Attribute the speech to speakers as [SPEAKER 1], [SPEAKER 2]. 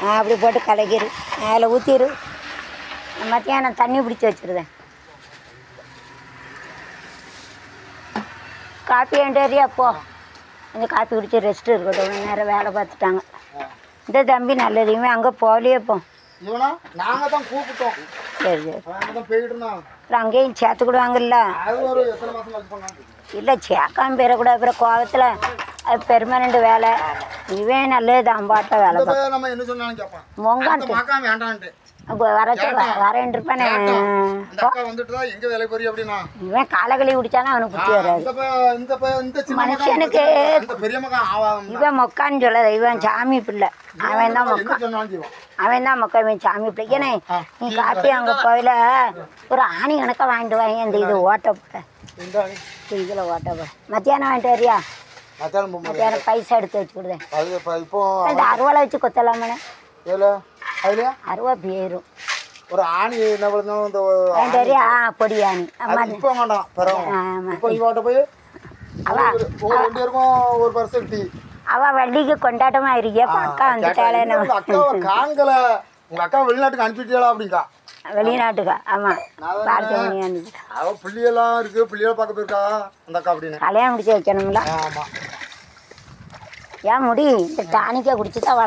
[SPEAKER 1] ஆ, அப்படி போட்டு கலக்கிரு மேலே ஊற்றிரு மத்தியானம் தண்ணி பிடிச்சி வச்சிருந்தேன் காப்பி வேண்டியா போ கொஞ்சம் காப்பி குடிச்சு ரெஸ்ட் இருக்கட்டும் கொஞ்ச நேரம் வேலை பார்த்துட்டாங்க இந்த தம்பி நல்லது இவன் அங்கே போகலையே போ
[SPEAKER 2] இவனா நாங்க தான் கூப்பிட்டோம்
[SPEAKER 1] சரி சரி
[SPEAKER 2] நாங்க தான் போயிட்டு இருந்தான்
[SPEAKER 1] அப்புறம் அங்கேயும் சேர்த்துக்கிடுவாங்கல்ல
[SPEAKER 2] அது ஒரு எத்தனை மாசம் கழிச்சு பண்ணாங்க
[SPEAKER 1] இல்லை சேர்க்காம பெறக்கூடாது அப்புறம் கோவத்தில் அது பெர்மனண்ட் வேலை இவன் நல்லது தான் பாட்ட வேலை
[SPEAKER 2] இந்த
[SPEAKER 1] பார்க்க
[SPEAKER 2] பையன் நம்ம என்ன சொன்னாலும் கேட்பான்
[SPEAKER 1] மொங்கான்
[SPEAKER 2] அந்த மாக்கா வேண்டான்ட்டு
[SPEAKER 1] வர வரேன் இருப்பானே
[SPEAKER 2] இந்த அக்கா வந்துட்டு தான் எங்க வேலை போறீ அப்படின்னா
[SPEAKER 1] இவன் காலகளி குடிச்சாலும் அவனுக்கு புத்தி வராது
[SPEAKER 2] இந்த பையன் இந்த பையன் இந்த சின்ன மகன்
[SPEAKER 1] மனுஷனுக்கு
[SPEAKER 2] இந்த பெரிய மகன் அவன்
[SPEAKER 1] இவன் மொக்கான்னு சொல்லாத இவன் சாமி பிள்ளை அவன் தான் மொக்கா
[SPEAKER 2] என்ன சொன்னாலும் செய்வான்
[SPEAKER 1] அவன் தான் மொக்கா இவன் சாமி பிள்ளை ஏன்னா நீ காப்பி அங்கே போயில ஒரு ஆணி கணக்காக வாங்கிட்டு வாங்க இந்த இது ஓட்ட போட
[SPEAKER 2] இந்த அணி.
[SPEAKER 1] இதில் ஓட்ட போட மத்தியானம் வாங்கிட்டு வரியா
[SPEAKER 2] மத்தியானம் போகும்போது
[SPEAKER 1] மத்தியானம் பைசா எடுத்து வச்சு கொடுதேன்
[SPEAKER 2] அது இப்போ இப்போ
[SPEAKER 1] இந்த அருவாளை வச்சு கொத்தலாமனே
[SPEAKER 2] ஏல அதுலயா
[SPEAKER 1] அருவா போயிரும்
[SPEAKER 2] ஒரு ஆணி என்ன பண்ணாலும் இந்த
[SPEAKER 1] வாங்கிட்டு வரியா ஆ பொடி ஆணி
[SPEAKER 2] அது
[SPEAKER 1] அம்மா
[SPEAKER 2] இப்போ வேண்டாம் பிறகு
[SPEAKER 1] ஆமாம்
[SPEAKER 2] இப்போ இவாட்ட போய்
[SPEAKER 1] அவா
[SPEAKER 2] ஒரு ஒரு ரெண்டு பேருக்கும் ஒரு பர்சன்ட் டீ
[SPEAKER 1] அவ வள்ளிக்கு கொண்டாட்டமா இருக்கியா அக்கா வந்துட்டாளே
[SPEAKER 2] கேட்டா, உங்க அக்காவை காங்கல உங்க அக்கா வெளிநாட்டுக்கு அனுப்பிட்டியாளா அப்படிங்கா
[SPEAKER 1] வெளிநாட்டுக்கா ஆமா பார்க்க முடியாது
[SPEAKER 2] அவ பிள்ளையெல்லாம் இருக்கு பிள்ளைகளை பார்க்க போயிருக்கா அந்த அக்கா அப்படின்னு
[SPEAKER 1] கல்யாணம் முடிச்சு வைக்கணும்ல
[SPEAKER 2] ஆமா
[SPEAKER 1] ஏன் முடி இந்த டானிக்கா குடிச்சு தான்